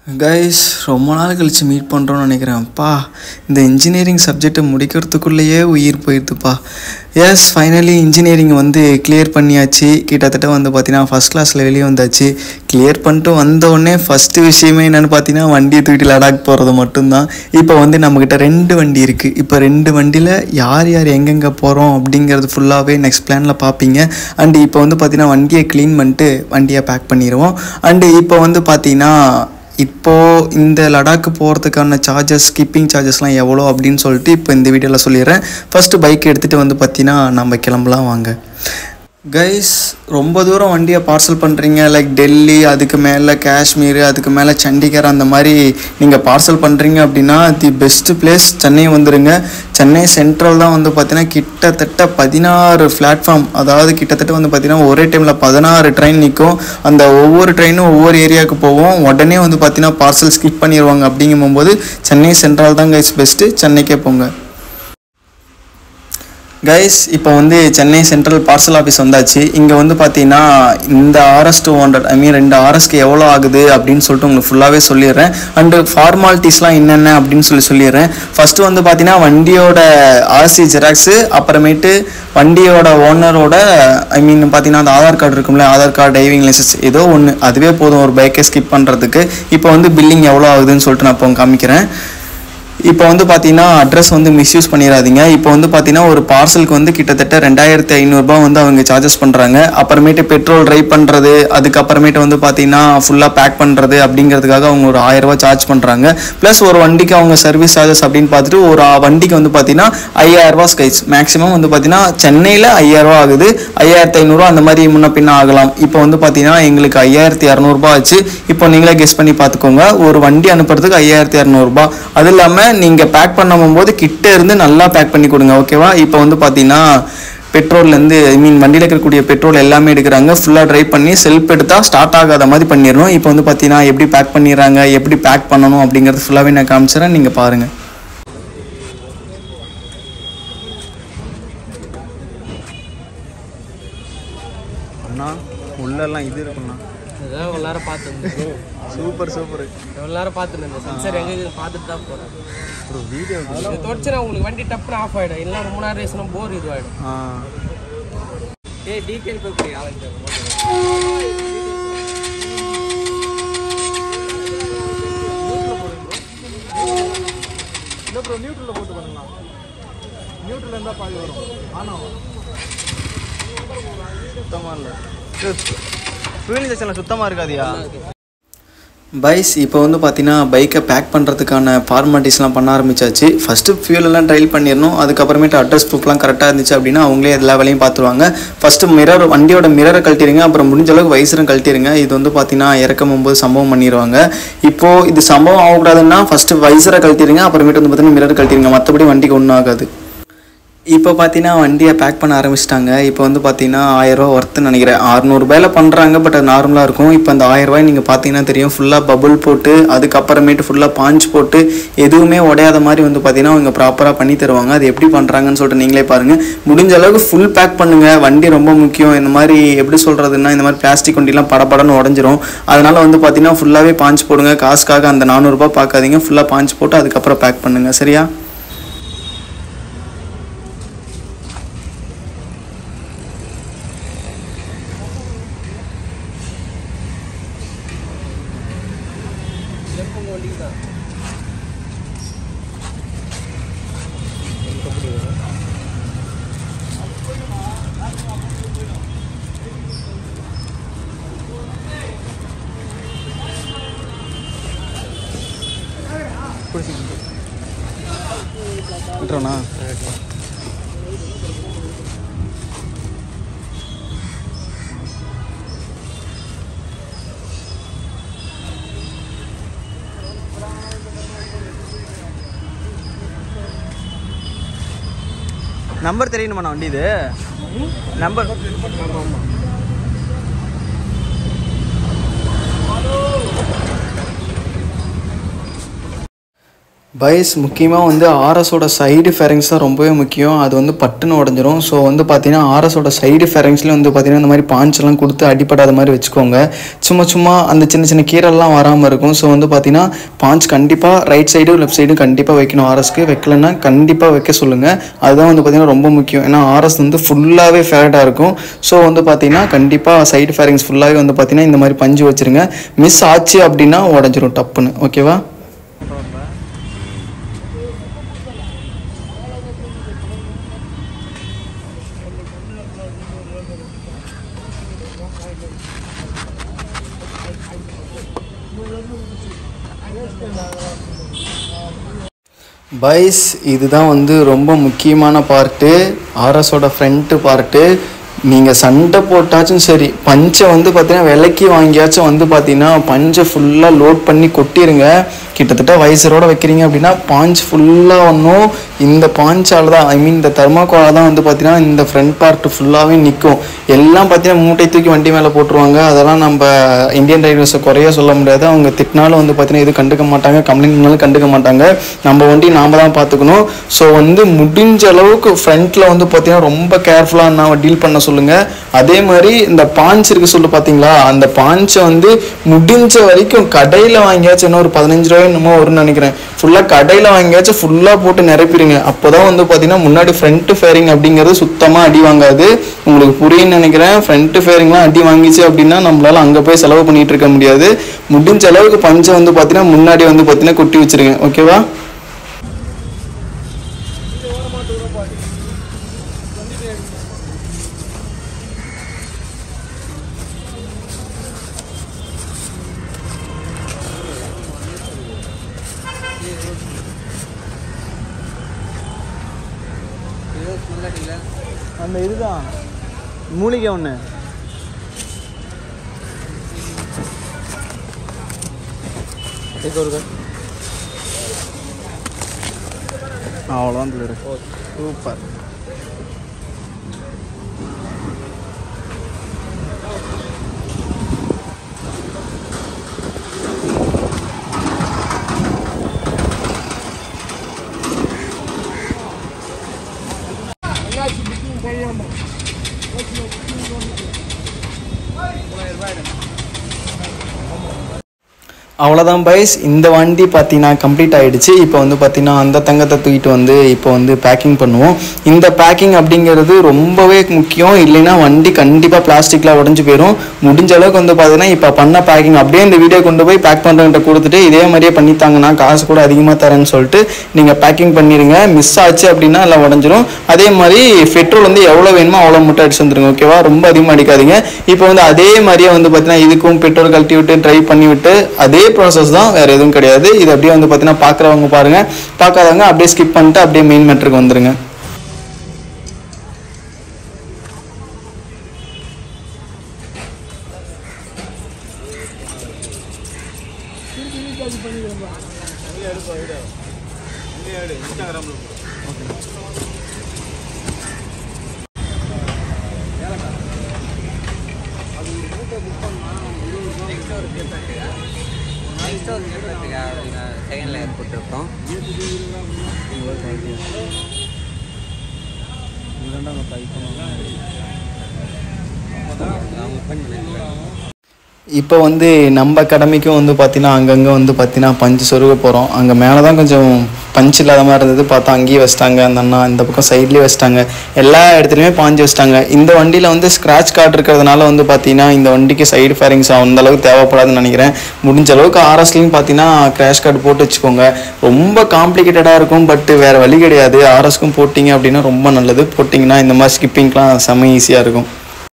Guys ரொம்ப நாள் கழித்து மீட் பண்ணுறோன்னு நினைக்கிறேன்ப்பா இந்த இன்ஜினியரிங் சப்ஜெக்டை முடிக்கிறதுக்குள்ளேயே உயிர் போயிடுதுப்பா எஸ் ஃபைனலி இன்ஜினியரிங் வந்து கிளியர் பண்ணியாச்சு கிட்டத்தட்ட வந்து பார்த்தீங்கன்னா ஃபஸ்ட் கிளாஸில் வெளியே வந்தாச்சு கிளியர் பண்ணிட்டு வந்தோடனே ஃபஸ்ட்டு விஷயமே என்னென்னு பார்த்தீங்கன்னா வண்டியை தூக்கிட்டு லடாக் போகிறது மட்டும்தான் இப்போ வந்து நம்மக்கிட்ட ரெண்டு வண்டி இருக்குது இப்போ ரெண்டு வண்டியில் யார் யார் எங்கெங்கே போகிறோம் அப்படிங்கிறது ஃபுல்லாகவே நெக்ஸ்ட் பிளானில் பார்ப்பீங்க அண்டு இப்போ வந்து பார்த்தீங்கன்னா வண்டியை க்ளீன் பண்ணிட்டு வண்டியை பேக் பண்ணிடுவோம் அண்டு இப்போ வந்து பார்த்தீங்கன்னா இப்போது இந்த லடாக்கு போகிறதுக்கான சார்ஜஸ் ஸ்கிப்பிங் சார்ஜஸ்லாம் எவ்வளோ அப்படின்னு சொல்லிட்டு இப்போ இந்த வீடியோவில் சொல்லிடுறேன் ஃபஸ்ட்டு பைக் எடுத்துகிட்டு வந்து பார்த்தீங்கன்னா நம்ம கிளம்பலாம் வாங்க கைஸ் ரொம்ப தூரம் வண்டியை பார்சல் பண்ணுறீங்க லைக் டெல்லி அதுக்கு மேலே காஷ்மீர் அதுக்கு மேலே சண்டிகர் அந்த மாதிரி நீங்கள் பார்சல் பண்ணுறீங்க அப்படின்னா தி பெஸ்ட் பிளேஸ் சென்னை வந்துடுங்க சென்னை சென்ட்ரல் தான் வந்து பார்த்தீங்கன்னா கிட்டத்தட்ட பதினாறு பிளாட்ஃபார்ம் அதாவது கிட்டத்தட்ட வந்து பார்த்தீங்கன்னா ஒரே டைமில் பதினாறு ட்ரெயின் நிற்கும் அந்த ஒவ்வொரு ட்ரெயினும் ஒவ்வொரு ஏரியாவுக்கு போவோம் உடனே வந்து பார்த்தீங்கன்னா பார்சல் ஸ்கிப் பண்ணிடுவாங்க அப்படிங்கும்போது சென்னை சென்ட்ரல் தான் கைஸ் பெஸ்ட்டு சென்னைக்கே போங்க கைஸ் இப்போ வந்து சென்னை சென்ட்ரல் பார்சல் ஆஃபீஸ் வந்தாச்சு இங்கே வந்து பார்த்தீங்கன்னா இந்த RS two hundred I mean ரெண்டு ஆர்எஸ்க்கு எவ்வளோ ஆகுது அப்படின்னு சொல்லிட்டு உங்களுக்கு ஃபுல்லாகவே சொல்லிடுறேன் அண்டு ஃபார்மாலிட்டிஸ்லாம் என்னென்ன அப்படின்னு சொல்லி சொல்லிடுறேன் ஃபஸ்ட்டு வந்து பார்த்தீங்கன்னா வண்டியோட ஆர்சி ஜெராக்ஸு அப்புறமேட்டு வண்டியோட ஓனரோட ஐ மீன் பார்த்தீங்கன்னா அந்த ஆதார் கார்டு இருக்கும்ல ஆதார் கார்டு டிரைவிங் லைசன்ஸ் ஏதோ ஒன்று அதுவே போதும் ஒரு பைக்கை ஸ்கிப் பண்ணுறதுக்கு இப்போ வந்து பில்லிங் எவ்வளோ ஆகுதுன்னு சொல்லிட்டு நான் இப்போ காமிக்கிறேன் இப்போ வந்து பார்த்தீங்கன்னா அட்ரஸ் வந்து மிஸ்யூஸ் பண்ணிடாதீங்க இப்போ வந்து பார்த்தீங்கன்னா ஒரு பார்சலுக்கு வந்து கிட்டத்தட்ட ரெண்டாயிரத்தி ஐநூறுரூபா வந்து அவங்க சார்ஜஸ் பண்ணுறாங்க அப்புறமேட்டு பெட்ரோல் ட்ரைவ் பண்ணுறது அதுக்கப்புறமேட்டு வந்து பார்த்தீங்கன்னா ஃபுல்லாக பேக் பண்ணுறது அப்படிங்கிறதுக்காக அவங்க ஒரு ஆயிரரூபா சார்ஜ் பண்ணுறாங்க ப்ளஸ் ஒரு வண்டிக்கு அவங்க சர்வீஸ் சார்ஜஸ் அப்படின்னு பார்த்துட்டு ஒரு ஆ- வண்டிக்கு வந்து பார்த்தீங்கன்னா ஐயாயிரரூபா ஸ்கைஸ் மேக்ஸிமம் வந்து பார்த்தீங்கன்னா சென்னையில் ஐயாயிரரூபா ஆகுது ஐயாயிரத்தி ஐநூறுரூவா அந்த மாதிரி முன்ன பின்ன ஆகலாம் இப்போ வந்து பார்த்தீங்கன்னா எங்களுக்கு ஐயாயிரத்தி இரநூறுபா ஆச்சு இப்போ நீங்களே கெஸ் பண்ணி பார்த்துக்கோங்க ஒரு வண்டி அனுப்புறதுக்கு ஐயாயிரத்தி இரநூறுபா அது இல்லாமல் நீங்கள் பேக் பண்ணும்போது கிட்ட இருந்து நல்லா பேக் பண்ணி கொடுங்க ஓகேவா இப்போ வந்து பார்த்தீங்கன்னா பெட்ரோல்லேருந்து ஐ மீன் வண்டியில் இருக்கக்கூடிய பெட்ரோல் எல்லாமே எடுக்கிறாங்க ஃபுல்லாக ட்ரைவ் பண்ணி செல்ஃப் எடுத்தால் ஸ்டார்ட் ஆகாத மாதிரி பண்ணிடணும் இப்போ வந்து பார்த்தீங்கன்னா எப்படி பேக் பண்ணிடுறாங்க எப்படி பேக் பண்ணணும் அப்படிங்கிறது ஃபுல்லாகவே நான் காமிச்சிடறேன் நீங்கள் பாருங்கள் அண்ணா உள்ளெல்லாம் இது இருக்குண்ணா இதான் இவ்வளோ நேரம் பார்த்துருந்தேன் சூப்பர் சூப்பர் எவ்வளோ நேரம் பார்த்துருந்தேன் சென்சர் எங்கே இருக்குது பார்த்துட்டு தான் போகிறேன் ஒரு வீடியோ இது தொடச்சுனா உங்களுக்கு வண்டி டப்புனு ஆஃப் ஆகிடும் இல்லை ரொம்ப நேரம் ரேஸ்னா போர் இதுவாகிடும் ஆ ஏய் டீக்கெல் போய் ஆரம்பிச்சு இல்லை ப்ரோ நியூட்ரலில் போட்டு பண்ணலாம் நியூட்ரல் இருந்தால் பாதி வரும் ஆனால் சுத்தமாக இல்லை ஃபியூலிங் செக்ஷனில் சுத்தமாக இருக்காதியா பைஸ் இப்போ வந்து பார்த்தீங்கன்னா பைக்கை பேக் பண்ணுறதுக்கான ஃபார்மாலிட்டிஸ்லாம் பண்ண ஆரம்பிச்சாச்சு ஃபஸ்ட்டு ஃபியூலெல்லாம் ட்ரைல் பண்ணிடணும் அதுக்கப்புறமேட்டு அட்ரஸ் ப்ரூஃப்லாம் கரெக்டாக இருந்துச்சு அப்படின்னா அவங்களே எல்லா வேலையும் பார்த்துருவாங்க ஃபஸ்ட்டு மிரர் வண்டியோட மிரரை கழட்டிடுங்க அப்புறம் முடிஞ்ச அளவுக்கு வைசரும் கழட்டிடுங்க இது வந்து பார்த்தீங்கன்னா இறக்கும் போது சம்பவம் பண்ணிடுவாங்க இப்போது இது சம்பவம் ஆகக்கூடாதுன்னா ஃபஸ்ட்டு வைசரை கழட்டிடுங்க அப்புறமேட்டு வந்து பார்த்தீங்கன்னா மிரர் கழட்டிடுங்க மற்றபடி வண்டிக்கு ஒன்றும் ஆகாது இப்போ பார்த்தீங்கன்னா வண்டியை பேக் பண்ண ஆரம்பிச்சிட்டாங்க இப்போ வந்து பார்த்தீங்கன்னா ஆயிரரூவா ஒர்த்துன்னு நினைக்கிறேன் அறநூறுபாயில் பண்ணுறாங்க பட் அது நார்மலாக இருக்கும் இப்போ அந்த ஆயிரரூபாய் நீங்கள் பார்த்தீங்கன்னா தெரியும் ஃபுல்லாக பபுள் போட்டு அதுக்கப்புறமேட்டு ஃபுல்லாக பாஞ்ச் போட்டு எதுவுமே உடையாத மாதிரி வந்து பார்த்தீங்கன்னா அவங்க ப்ராப்பராக பண்ணி தருவாங்க அது எப்படி பண்ணுறாங்கன்னு சொல்லிட்டு நீங்களே பாருங்கள் முடிஞ்ச அளவுக்கு ஃபுல் பேக் பண்ணுங்கள் வண்டி ரொம்ப முக்கியம் இந்த மாதிரி எப்படி சொல்கிறதுன்னா இந்த மாதிரி பிளாஸ்டிக் வண்டிலாம் படபடன்னு உடஞ்சிரும் அதனால வந்து பார்த்தீங்கன்னா ஃபுல்லாகவே பாஞ்ச் போடுங்க காசுக்காக அந்த நானூறுரூபா பார்க்காதீங்க ஃபுல்லாக பாஞ்ச் போட்டு அதுக்கப்புறம் பேக் பண்ணுங்கள் சரியா வண்டிக்கு தான் விட்டுறோண்ணா நம்பர் தெரியணுமாண்ணா வண்டி இது நம்பர் பைஸ் முக்கியமாக வந்து ஆர்எஸோட சைடு ஃபேரிங்ஸ் தான் ரொம்பவே முக்கியம் அது வந்து பட்டுன்னு உடஞ்சிரும் ஸோ வந்து பார்த்தீங்கன்னா ஆர்எஸோட சைடு ஃபேரிங்ஸ்லேயும் வந்து பார்த்தீங்கன்னா இந்த மாதிரி பாஞ்செல்லாம் கொடுத்து அடிப்படாத மாதிரி வச்சுக்கோங்க சும்மா சும்மா அந்த சின்ன சின்ன கீரெல்லாம் வராமல் இருக்கும் ஸோ வந்து பார்த்தீங்கன்னா பாஞ்ச் கண்டிப்பாக ரைட் சைடு லெஃப்ட் சைடு கண்டிப்பாக வைக்கணும் ஆர்எஸ்க்கு வைக்கலன்னா கண்டிப்பாக வைக்க சொல்லுங்கள் அதுதான் வந்து பார்த்தீங்கன்னா ரொம்ப முக்கியம் ஏன்னா ஆர்எஸ் வந்து ஃபுல்லாகவே ஃபேடாக இருக்கும் ஸோ வந்து பார்த்தீங்கன்னா கண்டிப்பாக சைடு ஃபேரிங்ஸ் ஃபுல்லாகவே வந்து பார்த்தீங்கன்னா இந்த மாதிரி பஞ்சு வச்சுருங்க மிஸ் ஆச்சு அப்படின்னா உடஞ்சிரும் டப்புன்னு ஓகேவா பைஸ் இதுதான் வந்து ரொம்ப முக்கியமான பார்ட்டு ஆர்எஸோட ஃப்ரண்ட்டு பார்ட்டு நீங்கள் சண்டை போட்டாச்சும் சரி பஞ்சை வந்து பார்த்தீங்கன்னா விலைக்கு வாங்கியாச்சும் வந்து பார்த்தீங்கன்னா பஞ்சை ஃபுல்லாக லோட் பண்ணி கொட்டிருங்க கிட்டத்தட்ட வயசரோட வைக்கிறீங்க அப்படின்னா பாஞ்ச் ஃபுல்லாக ஒன்றும் இந்த பாஞ்சால் தான் ஐ மீன் இந்த தர்மாக்கோலாக தான் வந்து பார்த்தீங்கன்னா இந்த ஃப்ரண்ட் பார்ட் ஃபுல்லாகவே நிற்கும் எல்லாம் பார்த்தீங்கன்னா மூட்டை தூக்கி வண்டி மேலே போட்டுருவாங்க அதெல்லாம் நம்ம இந்தியன் டிரைவர்ஸை குறைய சொல்ல முடியாது அவங்க திட்டினாலும் வந்து பார்த்தீங்கன்னா இது கண்டுக்க மாட்டாங்க கம்ப்ளைண்ட் பண்ணாலும் கண்டுக்க மாட்டாங்க நம்ம வண்டி நாம தான் பார்த்துக்கணும் ஸோ வந்து முடிஞ்ச அளவுக்கு ஃப்ரண்ட்டில் வந்து பார்த்தீங்கன்னா ரொம்ப கேர்ஃபுல்லாக நான் டீல் பண்ண சொல்லுங்கள் அதே மாதிரி இந்த பாஞ்ச் இருக்கு சொல்லு பார்த்தீங்களா அந்த பாஞ்சை வந்து முடிஞ்ச வரைக்கும் கடையில் வாங்கியாச்சும் இன்னும் ஒரு பதினஞ்சு ரூபாய் என்னமோ வரும்னு நினைக்கிறேன் ஃபுல்லாக கடையில் வாங்கியாச்சும் ஃபுல்லாக போட்டு நிரப்பிடுங்க அப்போ தான் வந்து பார்த்தீங்கன்னா முன்னாடி ஃப்ரண்ட் ஃபேரிங் அப்படிங்கிறது சுத்தமாக அடி வாங்காது உங்களுக்கு புரியும்னு நினைக்கிறேன் ஃப்ரண்ட் ஃபேரிங்லாம் அடி வாங்கிச்சு அப்படின்னா நம்மளால அங்கே போய் செலவு பண்ணிட்டு இருக்க முடியாது முடிஞ்ச அளவுக்கு பஞ்சை வந்து பார்த்தீங்கன்னா முன்னாடி வந்து பார்த்தீங்கன்னா கொட்டி வச்சிருங்க ஓகேவா அந்த இதுதான் மூலிகை ஒன்று அவ்வளோதான் பிள்ளைரு சூப்பர் அவ்வளோதான் பைஸ் இந்த வண்டி பார்த்தீங்கன்னா கம்ப்ளீட் ஆயிடுச்சு இப்போ வந்து பார்த்தீங்கன்னா அந்த தங்கத்தை தூக்கிட்டு வந்து இப்போ வந்து பேக்கிங் பண்ணுவோம் இந்த பேக்கிங் அப்படிங்கிறது ரொம்பவே முக்கியம் இல்லைன்னா வண்டி கண்டிப்பாக பிளாஸ்டிக்கில் உடஞ்சி போயிடும் முடிஞ்ச அளவுக்கு வந்து பார்த்தீங்கன்னா இப்போ பண்ண பேக்கிங் அப்படியே இந்த வீடியோ கொண்டு போய் பேக் பண்ணுறவங்கிட்ட கொடுத்துட்டு இதே மாதிரியே பண்ணித்தாங்கன்னா காசு கூட அதிகமாக தரேன்னு சொல்லிட்டு நீங்கள் பேக்கிங் பண்ணிடுங்க மிஸ் ஆச்சு அப்படின்னா எல்லாம் உடஞ்சிரும் அதே மாதிரி பெட்ரோல் வந்து எவ்வளோ வேணுமோ அவ்வளோ மட்டும் அடிச்சு வந்துருங்க ஓகேவா ரொம்ப அதிகமாக அடிக்காதீங்க இப்போ வந்து அதே மாதிரியே வந்து பார்த்தீங்கன்னா இதுக்கும் பெட்ரோல் கழட்டி விட்டு ட்ரை பண்ணி விட்டு அதே ப்ராசஸ் தான் வேறு எதுவும் கிடையாது இது அப்படியே வந்து பார்த்தீங்கன்னா பார்க்குறவங்க பாருங்க பார்க்காதவங்க அப்படியே ஸ்கிப் பண்ணிட்டு அப்படியே மெயின் மேட்ருக்கு வந்துருங்க நெக்ஸ்ட் ஒரு செகண்ட் லேயர் போட்டிருக்கோம் அவங்க பண்ணி இப்போ வந்து நம்ம கடமைக்கும் வந்து பார்த்தீங்கன்னா அங்கங்கே வந்து பார்த்தீங்கன்னா பஞ்சு சொருக போகிறோம் அங்கே மேலே தான் கொஞ்சம் பஞ்ச் இல்லாத மாதிரி இருந்தது பார்த்தா அங்கேயே வச்சிட்டாங்க அந்த அண்ணா இந்த பக்கம் சைட்லேயே வச்சிட்டாங்க எல்லா இடத்துலையுமே பாஞ்சு வச்சிட்டாங்க இந்த வண்டியில் வந்து ஸ்க்ராட்ச் கார்டு இருக்கிறதுனால வந்து பார்த்தீங்கன்னா இந்த வண்டிக்கு சைடு ஃபேரிங்ஸ் அந்த அளவுக்கு தேவைப்படாதுன்னு நினைக்கிறேன் முடிஞ்ச அளவுக்கு ஆர்எஸ்லையும் பார்த்தீங்கன்னா கிராஷ் கார்டு போட்டு வச்சுக்கோங்க ரொம்ப காம்ப்ளிகேட்டடாக இருக்கும் பட் வேறு வழி கிடையாது ஆர்எஸ்க்கும் போட்டிங்க அப்படின்னா ரொம்ப நல்லது போட்டிங்கன்னா இந்த மாதிரி ஸ்கிப்பிங்லாம் செம்ம ஈஸியாக இருக்கும்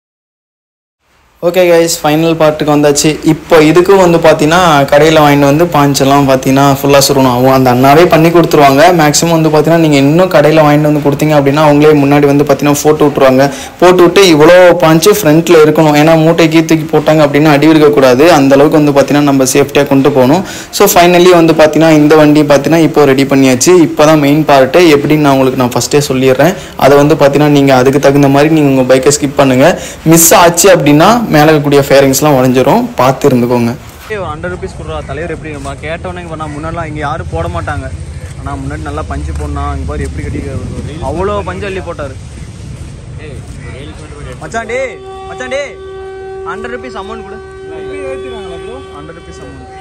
ஓகே கைஸ் ஃபைனல் பார்ட்டுக்கு வந்தாச்சு இப்போ இதுக்கும் வந்து பார்த்தீங்கன்னா கடையில் வாங்கிட்டு வந்து பாஞ்செல்லாம் பார்த்தீங்கன்னா ஃபுல்லாக சுருணும் அவங்க அந்த அண்ணாவே பண்ணி கொடுத்துருவாங்க மேக்ஸிமம் வந்து பார்த்தீங்கன்னா நீங்கள் இன்னும் கடையில் வாங்கிட்டு வந்து கொடுத்தீங்க அப்படின்னா அவங்களே முன்னாடி வந்து பார்த்தீங்கன்னா ஃபோட்டோ விட்ருவாங்க போட்டு விட்டு இவ்வளோ பாஞ்சு ஃப்ரண்ட்டில் இருக்கணும் ஏன்னா மூட்டைக்கு தூக்கி போட்டாங்க அப்படின்னா அடி இருக்கக்கூடாது அந்த அளவுக்கு வந்து பார்த்தீங்கன்னா நம்ம சேஃப்டியாக கொண்டு போகணும் ஸோ ஃபைனலி வந்து பார்த்தீங்கன்னா இந்த வண்டி பார்த்தீங்கன்னா இப்போ ரெடி பண்ணியாச்சு இப்போ தான் மெயின் பார்ட்டு எப்படின்னு நான் உங்களுக்கு நான் ஃபஸ்ட்டே சொல்லிடுறேன் அதை வந்து பார்த்தீங்கன்னா நீங்கள் அதுக்கு தகுந்த மாதிரி நீங்கள் உங்கள் பைக்கை ஸ்கிப் பண்ணுங்கள் மிஸ் ஆச்சு அப்படின்னா மேலே இருக்கக்கூடிய ஃபேரிங்ஸ்லாம் உடஞ்சிரும் பார்த்து இருந்துக்கோங்க ஒரு ஹண்ட்ரட் ருபீஸ் கொடுறா தலைவர் எப்படி நம்ம கேட்டவொன்னே இப்போ நான் முன்னாடிலாம் இங்கே யாரும் போட மாட்டாங்க ஆனால் முன்னாடி நல்லா பஞ்சு போடணும் இங்கே பாரு எப்படி கட்டி அவ்வளோ பஞ்சு அள்ளி போட்டார் மச்சான் டே மச்சான் டே ஹண்ட்ரட் ருபீஸ் அமௌண்ட் கொடு ஹண்ட்ரட் ருபீஸ் அமௌண்ட்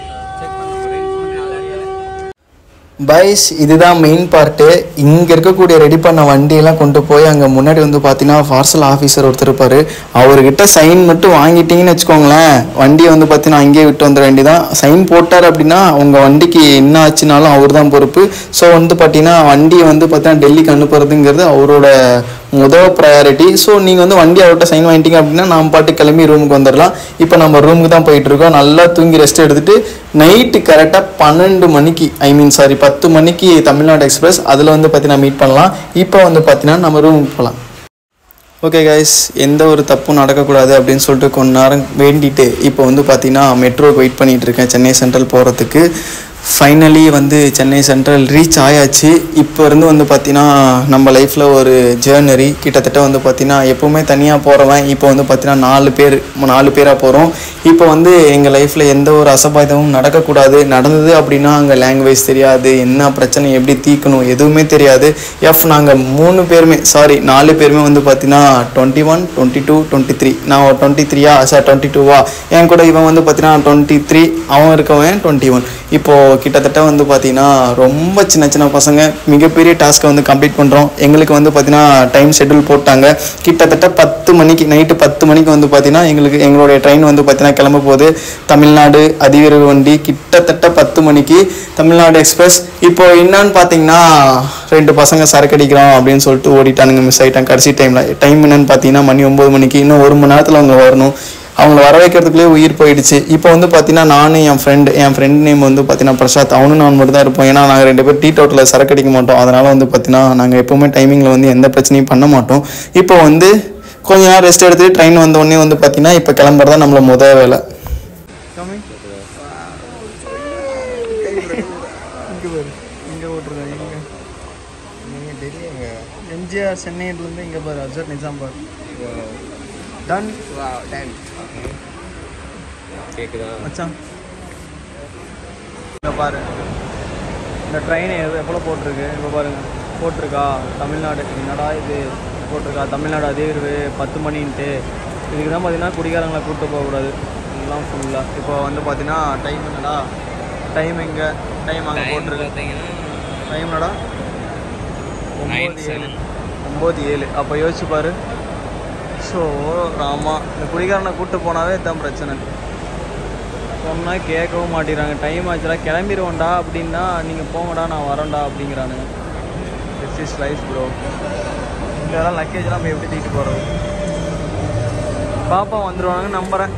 பைஸ் இதுதான் மெயின் பார்ட்டு இங்கே இருக்கக்கூடிய ரெடி பண்ண வண்டியெல்லாம் கொண்டு போய் அங்கே முன்னாடி வந்து பார்த்தீங்கன்னா பார்சல் ஆஃபீஸர் ஒருத்தர் இருப்பார் அவர்கிட்ட சைன் மட்டும் வாங்கிட்டீங்கன்னு வச்சுக்கோங்களேன் வண்டியை வந்து பார்த்தீங்கன்னா அங்கேயே விட்டு வந்துட வேண்டியதான் சைன் போட்டார் அப்படின்னா உங்கள் வண்டிக்கு என்ன ஆச்சுனாலும் அவர் தான் பொறுப்பு ஸோ வந்து பார்த்தீங்கன்னா வண்டியை வந்து பார்த்தீங்கன்னா டெல்லிக்கு அனுப்புறதுங்கிறது அவரோட முதல் ப்ரையாரிட்டி ஸோ நீங்கள் வந்து வண்டி அவர்கிட்ட சைன் வாங்கிட்டீங்க அப்படின்னா நாம் பாட்டு கிளம்பி ரூமுக்கு வந்துடலாம் இப்போ நம்ம ரூமுக்கு தான் போயிட்டு இருக்கோம் நல்லா தூங்கி ரெஸ்ட் எடுத்துட்டு நைட்டு கரெக்டாக பன்னெண்டு மணிக்கு ஐ மீன் சாரி பத்து மணிக்கு தமிழ்நாடு எக்ஸ்பிரஸ் அதில் வந்து பார்த்தீங்கன்னா மீட் பண்ணலாம் இப்போ வந்து பார்த்தீங்கன்னா நம்ம ரூமுக்கு போகலாம் ஓகே கைஸ் எந்த ஒரு தப்பும் நடக்கக்கூடாது அப்படின்னு சொல்லிட்டு கொஞ்ச நேரம் வேண்டிட்டு இப்போ வந்து பார்த்தீங்கன்னா மெட்ரோக்கு வெயிட் பண்ணிட்டு இருக்கேன் சென்னை சென்ட்ரல் போகிறதுக்கு ஃபைனலி வந்து சென்னை சென்ட்ரல் ரீச் ஆயாச்சு இப்போ இருந்து வந்து பார்த்தீங்கன்னா நம்ம லைஃப்பில் ஒரு ஜேர்னரி கிட்டத்தட்ட வந்து பார்த்தீங்கன்னா எப்போவுமே தனியாக போகிறவன் இப்போ வந்து பார்த்தீங்கன்னா நாலு பேர் நாலு பேராக போகிறோம் இப்போ வந்து எங்கள் லைஃப்பில் எந்த ஒரு அசம்பாவிதமும் நடக்கக்கூடாது நடந்தது அப்படின்னா அங்கே லாங்குவேஜ் தெரியாது என்ன பிரச்சனை எப்படி தீர்க்கணும் எதுவுமே தெரியாது எஃப் நாங்கள் மூணு பேருமே சாரி நாலு பேருமே வந்து பார்த்தீங்கன்னா twenty one twenty two twenty three நான் டுவெண்ட்டி த்ரீயா சார் டுவெண்ட்டி டூவா என் கூட இவன் வந்து பார்த்தீங்கன்னா டுவெண்ட்டி த்ரீ அவன் இருக்கவன் டுவெண்ட்டி ஒன் இப்போது கிட்டத்தட்ட வந்து பார்த்தீங்கன்னா ரொம்ப சின்ன சின்ன பசங்க மிகப்பெரிய டாஸ்க்கை வந்து கம்ப்ளீட் பண்ணுறோம் எங்களுக்கு வந்து பார்த்தீங்கன்னா டைம் ஷெட்யூல் போட்டாங்க கிட்டத்தட்ட பத்து மணிக்கு நைட்டு பத்து மணிக்கு வந்து பார்த்தீங்கன்னா எங்களுக்கு எங்களுடைய ட்ரெயின் வந்து பார்த்தீங்கன்னா கிளம்ப போகுது தமிழ்நாடு அதிவிரைவு வண்டி கிட்டத்தட்ட பத்து மணிக்கு தமிழ்நாடு எக்ஸ்பிரஸ் இப்போ என்னன்னு பார்த்தீங்கன்னா ரெண்டு பசங்க சரக்கு அடிக்கிறோம் அப்படின்னு சொல்லிட்டு ஓடிட்டானுங்க மிஸ் ஆகிட்டாங்க கடைசி டைமில் டைம் என்னன்னு பார்த்தீங்கன்னா மணி ஒம்பது மணிக்கு இன்னும் ஒரு மணி நேரத்தில் அவங்க வரணும் அவங்கள வர வைக்கிறதுக்குள்ளே உயிர் போயிடுச்சு இப்போ வந்து பார்த்தீங்கன்னா நானும் என் ஃப்ரெண்டு என் ஃப்ரெண்ட் நேம் வந்து பார்த்தீங்கன்னா பிரசாத் அவனும் நான் மட்டும் தான் இருப்போம் ஏன்னா நாங்கள் ரெண்டு பேர் டீ டோட்டில் சரக்கு அடிக்க மாட்டோம் அதனால் வந்து பார்த்தீங்கன்னா நாங்கள் எப்போவுமே டைமிங்கில் வந்து எந்த பிரச்சனையும் பண்ண மாட்டோம் இப்போ வந்து கொஞ்ச நேரம் ரெஸ்ட் எடுத்துட்டு ட்ரெயின் வந்த உடனே வந்து பார்த்தீங்கன்னா இப்போ கிளம்புறது தான் நம்மள முத வேலை இங்கே பாரு இங்கே ஓட்டுருக்காங்க இங்கே எம்ஜிஆர் சென்னையிலேருந்து இங்கே பாரு அப்சர் நிஜாம் பாரு டன் கேக்குதா மச்சான் இங்கே பாரு இந்த ட்ரெயின் எவ்வளோ போட்டிருக்கு இப்போ பாருங்க போட்டிருக்கா தமிழ்நாடு என்னடா இது போட்டிருக்கா தமிழ்நாடு அதே ஒரு பத்து மணின்ட்டு இதுக்கு தான் பார்த்தீங்கன்னா குடிகாரங்களை கூப்பிட்டு போகக்கூடாது எல்லாம் ஃபுல்லாக இப்போ வந்து பார்த்தீங்கன்னா டைம் என்னடா டைம் எங்கே டைம் அங்கே போட்டிருக்கு பார்த்தீங்கன்னா டைம் என்னடா Nine ஒம்பது ஏழு seven. ஒம்பது ஏழு அப்போ யோசிச்சு பாரு ஸோ ராமா இந்த குடிகாரனை கூப்பிட்டு போனாவே இதான் பிரச்சனை சொன்னால் கேட்கவும் மாட்டேங்கிறாங்க டைம் ஆச்சுடா கிளம்பிடுவோம்டா அப்படின்னா நீங்கள் போங்கடா நான் வரேன்டா அப்படிங்கிறானுங்க திஸ் இஸ் லைஃப் ப்ரோ இதெல்லாம் லக்கேஜ்லாம் போய் எப்படி தூக்கிட்டு போகிறது பாப்பா வந்துடுவாங்க நம்புகிறேன்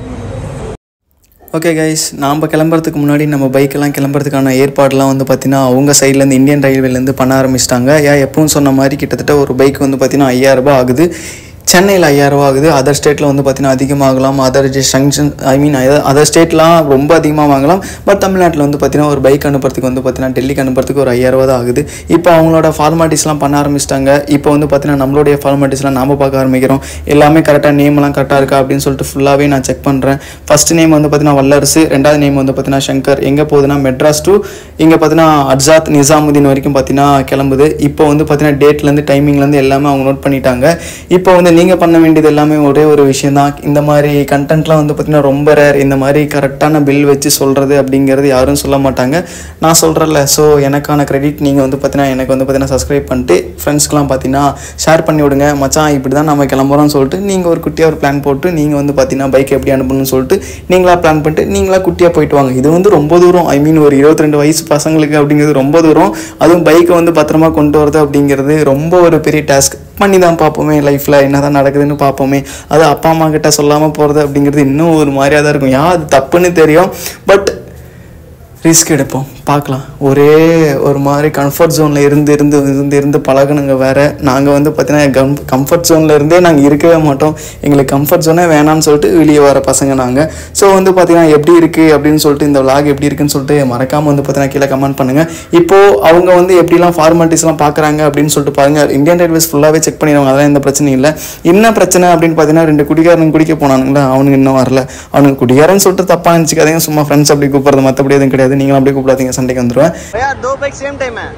ஓகே கைஸ் நாம் கிளம்புறதுக்கு முன்னாடி நம்ம பைக்கெல்லாம் கிளம்புறதுக்கான ஏற்பாடுலாம் வந்து பார்த்தீங்கன்னா அவங்க சைட்லேருந்து இந்தியன் ரயில்வேலேருந்து பண்ண ஆரம்பிச்சிட்டாங்க ஏன் எப்பவும் சொன்ன மாதிரி கிட்டத்தட்ட ஒரு பைக் வந்து பார்த்தீங்கன்னா ஐயாயிரம் ரூபாய் ஆகுது சென்னையில் ஐயாயிரம் ரூபாய் ஆகுது அதர் ஸ்டேட்டில் வந்து பார்த்தீங்கன்னா அதிகமாகலாம் other junction I mean other ஸ்டேட்லாம் ரொம்ப அதிகமாக வாங்கலாம் பட் தமிழ்நாட்டில் வந்து பார்த்தீங்கன்னா ஒரு பைக் அனுப்புறதுக்கு வந்து பார்த்தீங்கன்னா டெல்லிக்கு அனுப்புறதுக்கு ஒரு ஐயாயிரம் ரூபா தான் ஆகுது இப்போ அவங்களோட ஃபார்மாலிட்டிஸ்லாம் பண்ண ஆரம்பிச்சிட்டாங்க இப்போ வந்து பார்த்தீங்கன்னா நம்மளுடைய ஃபார்மாலிட்டிஸ்லாம் நாம பார்க்க ஆரம்பிக்கிறோம் எல்லாமே கரெக்டாக நேம்லாம் கரெக்டாக இருக்கா அப்படின்னு சொல்லிட்டு ஃபுல்லாகவே நான் செக் பண்ணுறேன் ஃபர்ஸ்ட் நேம் வந்து பார்த்தீங்கன்னா வல்லரசு ரெண்டாவது நேம் வந்து பார்த்தீங்கன்னா சங்கர் எங்கே போகுதுன்னா மெட்ராஸ் டு இங்கே பார்த்தீங்கன்னா அட்சாத் நிசாமுதீன் வரைக்கும் பார்த்தீங்கன்னா கிளம்புது இப்போ வந்து பார்த்தீங்கன்னா டேட்லேருந்து டைமிங்லேருந்து எல்லாமே அவங்க நோட் பண்ணிட்டாங்க இப்போ வந்து நீங்கள் பண்ண வேண்டியது எல்லாமே ஒரே ஒரு விஷயம் தான் இந்த மாதிரி கண்டென்ட்லாம் வந்து பார்த்தீங்கன்னா ரொம்ப ரேர் இந்த மாதிரி கரெக்டான பில் வச்சு சொல்கிறது அப்படிங்கிறது யாரும் சொல்ல மாட்டாங்க நான் சொல்கிறேன்ல ஸோ எனக்கான கிரெடிட் நீங்கள் வந்து பார்த்தீங்கன்னா எனக்கு வந்து பார்த்தீங்கன்னா சப்ஸ்கிரைப் பண்ணிட்டு ஃப்ரெண்ட்ஸ்க்குலாம் பார்த்தீங்கன்னா ஷேர் பண்ணி விடுங்க மச்சான் இப்படி தான் நம்ம கிளம்புறோம்னு சொல்லிட்டு நீங்கள் ஒரு குட்டியாக ஒரு பிளான் போட்டு நீங்கள் வந்து பார்த்தீங்கன்னா பைக் எப்படி அனுப்பணும்னு சொல்லிட்டு நீங்களா பிளான் பண்ணிட்டு நீங்களா குட்டியாக போயிட்டு வாங்க இது வந்து ரொம்ப தூரம் ஐ மீன் ஒரு இருபத்தி ரெண்டு வயசு பசங்களுக்கு அப்படிங்கிறது ரொம்ப தூரம் அதுவும் பைக்கை வந்து பத்திரமா கொண்டு வரது அப்படிங்கிறது ரொம்ப ஒரு பெரிய டாஸ்க் பண்ணி தான் பார்ப்போமே லைஃப்பில் என்ன தான் நடக்குதுன்னு பார்ப்போமே அது அப்பா அம்மா கிட்ட சொல்லாமல் போகிறது அப்படிங்கிறது இன்னும் ஒரு மாதிரியாக தான் இருக்கும் யா அது தப்புன்னு தெரியும் பட் ரிஸ்க் எடுப்போம் பார்க்கலாம் ஒரே ஒரு மாதிரி கம்ஃபர்ட் ஜோனில் இருந்து இருந்து இருந்து இருந்து பழகுனுங்க வேறு நாங்கள் வந்து பார்த்தீங்கன்னா கம் கம்ஃபர்ட் ஜோனில் இருந்தே நாங்கள் இருக்கவே மாட்டோம் எங்களுக்கு கம்ஃபர்ட் ஜோனே வேணாம்னு சொல்லிட்டு வெளியே வர பசங்க நாங்கள் ஸோ வந்து பார்த்தீங்கன்னா எப்படி இருக்குது அப்படின்னு சொல்லிட்டு இந்த vlog எப்படி இருக்குன்னு சொல்லிட்டு மறக்காமல் வந்து பார்த்தீங்கன்னா கீழே கமெண்ட் பண்ணுங்கள் இப்போது அவங்க வந்து எப்படிலாம் ஃபார்மாலிட்டிஸ்லாம் பார்க்குறாங்க அப்படின்னு சொல்லிட்டு பாருங்கள் இந்தியன் ரயில்வேஸ் ஃபுல்லாகவே செக் பண்ணிடுவாங்க அதெல்லாம் எந்த பிரச்சனையும் இல்லை என்ன பிரச்சனை அப்படின்னு பார்த்தீங்கன்னா ரெண்டு குடிகாரனுங்க குடிக்க போனானுங்களா அவனுக்கு இன்னும் வரல அவனுக்கு குடிகாரன்னு சொல்லிட்டு தப்பாக நினச்சிக்காதீங்க சும்மா ஃப்ரெண்ட்ஸ் அப்படி கூப்பிட்றது மற்றபடி எதுவும் கிடையாது நீங்களும் அப்படியே கூப்பிடாதீங்க நீங்கள் சண்டைக்கு வந்துடுவேன் भैया दो बाइक सेम टाइम है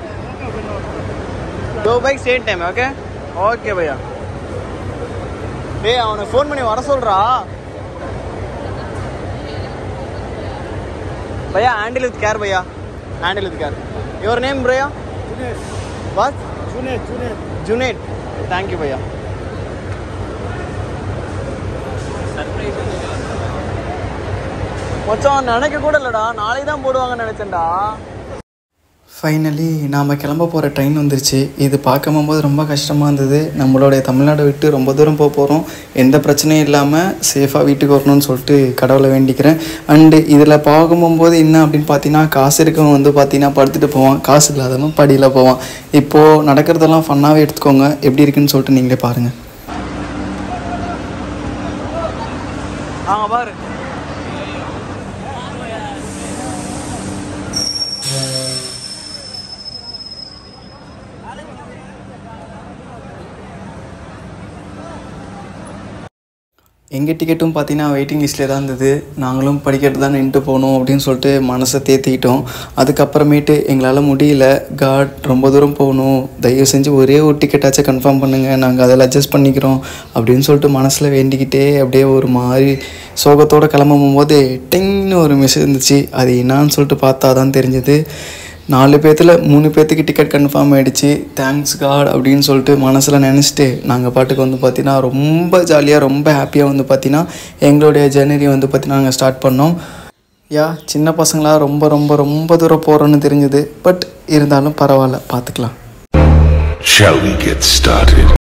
दो बाइक सेम टाइम है ओके ओके भैया டேய் அவனை ஃபோன் பண்ணி வர சொல்றா भैया हैंडल विद केयर भैया handle with care your name भैया what Junaid Junaid Junaid thank you भैया மச்சான் நினைக்க கூட இல்லடா நாளைக்கு தான் போடுவாங்கன்னு நினைச்சேன்டா ஃபைனலி நாம் கிளம்ப போகிற ட்ரெயின் வந்துருச்சு இது பார்க்கும் போது ரொம்ப கஷ்டமாக இருந்தது நம்மளுடைய தமிழ்நாடு விட்டு ரொம்ப தூரம் போக போகிறோம் எந்த பிரச்சனையும் இல்லாமல் சேஃபாக வீட்டுக்கு வரணும்னு சொல்லிட்டு கடவுளை வேண்டிக்கிறேன் அண்டு இதில் பார்க்கும்போது என்ன அப்படின்னு பார்த்தீங்கன்னா காசு இருக்கவங்க வந்து பார்த்தீங்கன்னா படுத்துட்டு போவான் காசு இல்லாதவன் படியில் போவான் இப்போது நடக்கிறதெல்லாம் ஃபன்னாகவே எடுத்துக்கோங்க எப்படி இருக்குன்னு சொல்லிட்டு நீங்களே பாருங்கள் ஆ பாரு எங்கள் டிக்கெட்டும் பார்த்தீங்கன்னா வெயிட்டிங் லிஸ்ட்லேயே தான் இருந்தது நாங்களும் படிக்கிறது தான் நின்றுட்டு போகணும் அப்படின்னு சொல்லிட்டு மனசை தேத்திக்கிட்டோம் அதுக்கப்புறமேட்டு எங்களால் முடியல காட் ரொம்ப தூரம் போகணும் தயவு செஞ்சு ஒரே ஒரு டிக்கெட்டாச்சும் கன்ஃபார்ம் பண்ணுங்கள் நாங்கள் அதில் அட்ஜஸ்ட் பண்ணிக்கிறோம் அப்படின்னு சொல்லிட்டு மனசில் வேண்டிக்கிட்டே அப்படியே ஒரு மாதிரி சோகத்தோடு கிளம்பும் போது டிங்னு ஒரு மெசேஜ் இருந்துச்சு அது என்னான்னு சொல்லிட்டு பார்த்தா தான் தெரிஞ்சது நாலு பேர்த்தில் மூணு பேர்த்துக்கு டிக்கெட் கன்ஃபார்ம் ஆகிடுச்சு தேங்க்ஸ் காட் அப்படின்னு சொல்லிட்டு மனசில் நினச்சிட்டு நாங்கள் பாட்டுக்கு வந்து பார்த்தீங்கன்னா ரொம்ப ஜாலியாக ரொம்ப ஹாப்பியாக வந்து பார்த்தீங்கன்னா எங்களுடைய ஜர்னரி வந்து பார்த்தீங்கன்னா நாங்கள் ஸ்டார்ட் பண்ணோம் யா சின்ன பசங்களாக ரொம்ப ரொம்ப ரொம்ப தூரம் போகிறோன்னு தெரிஞ்சது பட் இருந்தாலும் பரவாயில்ல பார்த்துக்கலாம் Shall we get started?